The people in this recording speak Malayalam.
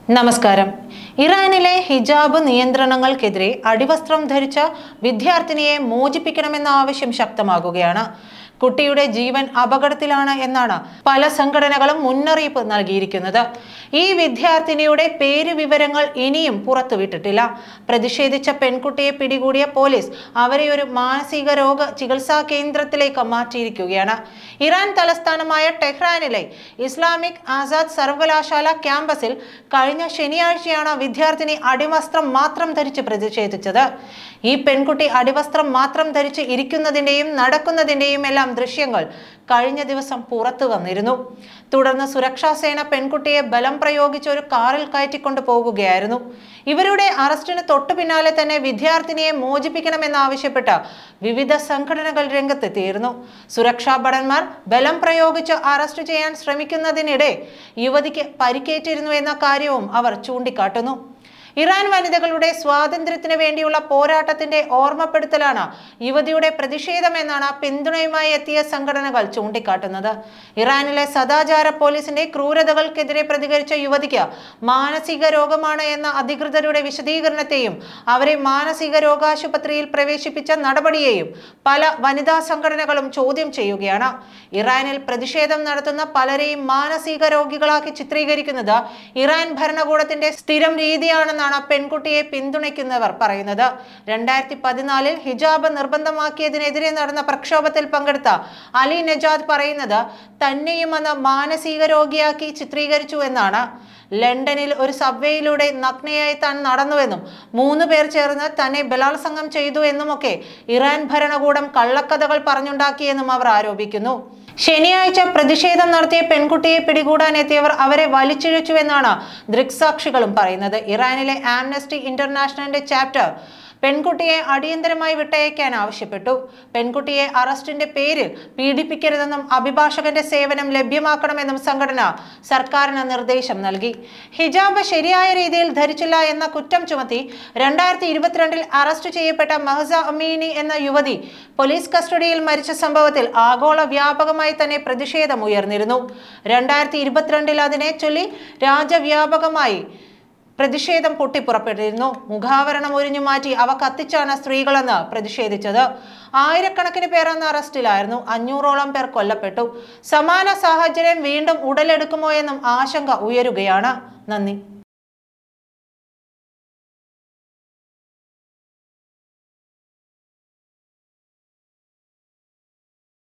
നമസ്കാരം ഇറാനിലെ ഹിജാബ് നിയന്ത്രണങ്ങൾക്കെതിരെ അടിവസ്ത്രം ധരിച്ച വിദ്യാർത്ഥിനിയെ മോചിപ്പിക്കണമെന്ന ആവശ്യം ശക്തമാകുകയാണ് കുട്ടിയുടെ ജീവൻ അപകടത്തിലാണ് എന്നാണ് പല സംഘടനകളും മുന്നറിയിപ്പ് നൽകിയിരിക്കുന്നത് ഈ വിദ്യാർത്ഥിനിയുടെ പേര് വിവരങ്ങൾ ഇനിയും പുറത്തുവിട്ടിട്ടില്ല പ്രതിഷേധിച്ച പെൺകുട്ടിയെ പിടികൂടിയ പോലീസ് അവരെ ഒരു മാനസിക രോഗ ചികിത്സാ കേന്ദ്രത്തിലേക്ക് മാറ്റിയിരിക്കുകയാണ് ഇറാൻ തലസ്ഥാനമായ ടെഹ്റാനിലെ ഇസ്ലാമിക് ആസാദ് സർവകലാശാല ക്യാമ്പസിൽ കഴിഞ്ഞ ശനിയാഴ്ചയാണ് വിദ്യാർത്ഥിനി അടിവസ്ത്രം മാത്രം ധരിച്ച് പ്രതിഷേധിച്ചത് ഈ പെൺകുട്ടി അടിവസ്ത്രം മാത്രം ധരിച്ച് ഇരിക്കുന്നതിന്റെയും നടക്കുന്നതിന്റെയും എല്ലാം ദൃശ്യങ്ങൾ കഴിഞ്ഞ ദിവസം പുറത്തു വന്നിരുന്നു തുടർന്ന് സുരക്ഷാ സേന പെൺകുട്ടിയെ ബലം പ്രയോഗിച്ച് ഒരു കാറിൽ കയറ്റിക്കൊണ്ട് പോകുകയായിരുന്നു ഇവരുടെ അറസ്റ്റിന് തൊട്ടു പിന്നാലെ തന്നെ വിദ്യാർത്ഥിനിയെ മോചിപ്പിക്കണമെന്നാവശ്യപ്പെട്ട് വിവിധ സംഘടനകൾ രംഗത്തെത്തിയിരുന്നു സുരക്ഷാ ഭടന്മാർ ബലം പ്രയോഗിച്ച് അറസ്റ്റ് ചെയ്യാൻ ശ്രമിക്കുന്നതിനിടെ യുവതിക്ക് പരിക്കേറ്റിരുന്നു എന്ന കാര്യവും അവർ ചൂണ്ടിക്കാട്ടുന്നു ഇറാൻ വനിതകളുടെ സ്വാതന്ത്ര്യത്തിന് വേണ്ടിയുള്ള പോരാട്ടത്തിന്റെ ഓർമ്മപ്പെടുത്തലാണ് യുവതിയുടെ പ്രതിഷേധമെന്നാണ് പിന്തുണയുമായി എത്തിയ സംഘടനകൾ ചൂണ്ടിക്കാട്ടുന്നത് ഇറാനിലെ സദാചാര പോലീസിന്റെ ക്രൂരതകൾക്കെതിരെ പ്രതികരിച്ച യുവതിക്ക് മാനസിക രോഗമാണ് എന്ന അധികൃതരുടെ വിശദീകരണത്തെയും അവരെ മാനസിക രോഗാശുപത്രിയിൽ പ്രവേശിപ്പിച്ച നടപടിയെയും പല വനിതാ സംഘടനകളും ചോദ്യം ചെയ്യുകയാണ് ഇറാനിൽ പ്രതിഷേധം നടത്തുന്ന പലരെയും മാനസിക രോഗികളാക്കി ചിത്രീകരിക്കുന്നത് ഇറാൻ ഭരണകൂടത്തിന്റെ സ്ഥിരം രീതിയാണെന്നാണ് പെൺകുട്ടിയെ പിന്തുണയ്ക്കുന്നവർ പറയുന്നത് രണ്ടായിരത്തി പതിനാലിൽ ഹിജാബ് നിർബന്ധമാക്കിയതിനെതിരെ നടന്ന പ്രക്ഷോഭത്തിൽ പങ്കെടുത്ത അലി നജാദ് പറയുന്നത് തന്നെയും അന്ന് മാനസിക രോഗിയാക്കി ചിത്രീകരിച്ചു എന്നാണ് ലണ്ടനിൽ ഒരു സബ്വേയിലൂടെ നഗ്നയായി താൻ നടന്നുവെന്നും മൂന്ന് പേർ ചേർന്ന് തന്നെ ബലാത്സംഗം ചെയ്തു എന്നുമൊക്കെ ഇറാൻ ഭരണകൂടം കള്ളക്കഥകൾ പറഞ്ഞുണ്ടാക്കിയെന്നും അവർ ആരോപിക്കുന്നു ശനിയാഴ്ച പ്രതിഷേധം നടത്തിയ പെൺകുട്ടിയെ പിടികൂടാൻ എത്തിയവർ അവരെ വലിച്ചിഴച്ചുവെന്നാണ് ദൃക്സാക്ഷികളും പറയുന്നത് ഇറാനിലെ ആംനസ്റ്റി ഇന്റർനാഷണലിന്റെ ചാപ്റ്റർ പെൺകുട്ടിയെ അടിയന്തരമായി വിട്ടയക്കാൻ ആവശ്യപ്പെട്ടു പെൺകുട്ടിയെ അറസ്റ്റിന്റെ പേരിൽ പീഡിപ്പിക്കരുതെന്നും അഭിഭാഷകന്റെ സേവനം ലഭ്യമാക്കണമെന്നും സംഘടന സർക്കാരിന് നിർദ്ദേശം നൽകി ഹിജാബ് ശരിയായ രീതിയിൽ ധരിച്ചില്ല എന്ന കുറ്റം ചുമത്തി രണ്ടായിരത്തി ഇരുപത്തിരണ്ടിൽ അറസ്റ്റ് ചെയ്യപ്പെട്ട മഹസ അമീനി എന്ന യുവതി പോലീസ് കസ്റ്റഡിയിൽ മരിച്ച സംഭവത്തിൽ ആഗോള വ്യാപകമായി തന്നെ പ്രതിഷേധം ഉയർന്നിരുന്നു രണ്ടായിരത്തി ഇരുപത്തിരണ്ടിൽ അതിനെ ചൊല്ലി രാജ്യവ്യാപകമായി പ്രതിഷേധം പൊട്ടിപ്പുറപ്പെട്ടിരുന്നു മുഖാവരണം ഒരിഞ്ഞു മാറ്റി അവ കത്തിച്ചാണ് സ്ത്രീകളെന്ന് പ്രതിഷേധിച്ചത് ആയിരക്കണക്കിന് പേർ അന്ന് അറസ്റ്റിലായിരുന്നു അഞ്ഞൂറോളം പേർ കൊല്ലപ്പെട്ടു സമാന സാഹചര്യം വീണ്ടും ഉടലെടുക്കുമോ എന്നും ആശങ്ക ഉയരുകയാണ് നന്ദി